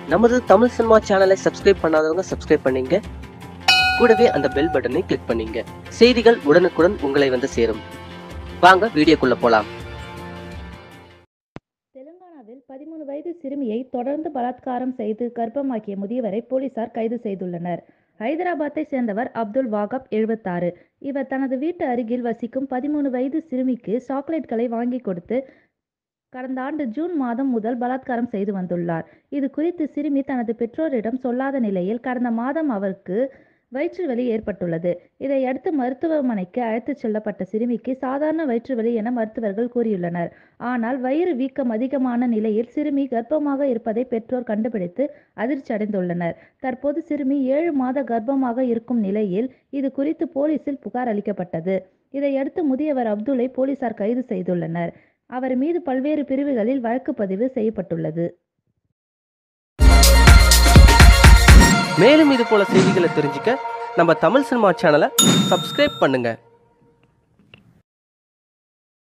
நமது தமிழ் சினிமா சேனலை சப்ஸ்கிரைப் பண்ணாதவங்க சப்ஸ்கிரைப் பண்ணீங்க கூடவே அந்த பெல் பட்டனை கிளிக் பண்ணீங்க செய்திகள் உடனுக்குடன் உங்களை வந்து சேரும் வாங்க வீடியோக்குள்ள போலாம் தெலுங்கானாவில் பதிமூணு வயது சிறுமியை தொடர்ந்து பலாத்காரம் செய்து கர்ப்பமாக்கிய முதியவரை போலீசார் கைது செய்துள்ளனர் ஹைதராபாத்தை சேர்ந்தவர் அப்துல் வாகப் எழுபத்தாறு இவர் தனது வீட்டு அருகில் வசிக்கும் பதிமூணு வயது சிறுமிக்கு சாக்லேட்களை வாங்கி கொடுத்து கடந்த ஆண்டு ஜூன் மாதம் முதல் பலாத்காரம் செய்து வந்துள்ளார் இது குறித்து சிறுமி தனது பெற்றோரிடம் சொல்லாத நிலையில் கடந்த மாதம் அவருக்கு வயிற்று வலி ஏற்பட்டுள்ளது இதையடுத்து மருத்துவமனைக்கு அழைத்துச் செல்லப்பட்ட சிறுமிக்கு சாதாரண வயிற்று வலி என மருத்துவர்கள் கூறியுள்ளனர் ஆனால் வயிறு வீக்கம் அதிகமான நிலையில் சிறுமி கர்ப்பமாக இருப்பதை பெற்றோர் கண்டுபிடித்து அதிர்ச்சி அடைந்துள்ளனர் தற்போது சிறுமி ஏழு மாத கர்ப்பமாக இருக்கும் நிலையில் இது குறித்து போலீசில் புகார் அளிக்கப்பட்டது இதையடுத்து முதியவர் அப்துல்லை போலீசார் கைது செய்துள்ளனர் அவர் மீது பல்வேறு பிரிவுகளில் வழக்கு பதிவு செய்யப்பட்டுள்ளது மேலும் இது போல செய்திகளை தெரிஞ்சுக்க நம்ம தமிழ் சினிமா சேனலை சப்ஸ்கிரைப் பண்ணுங்க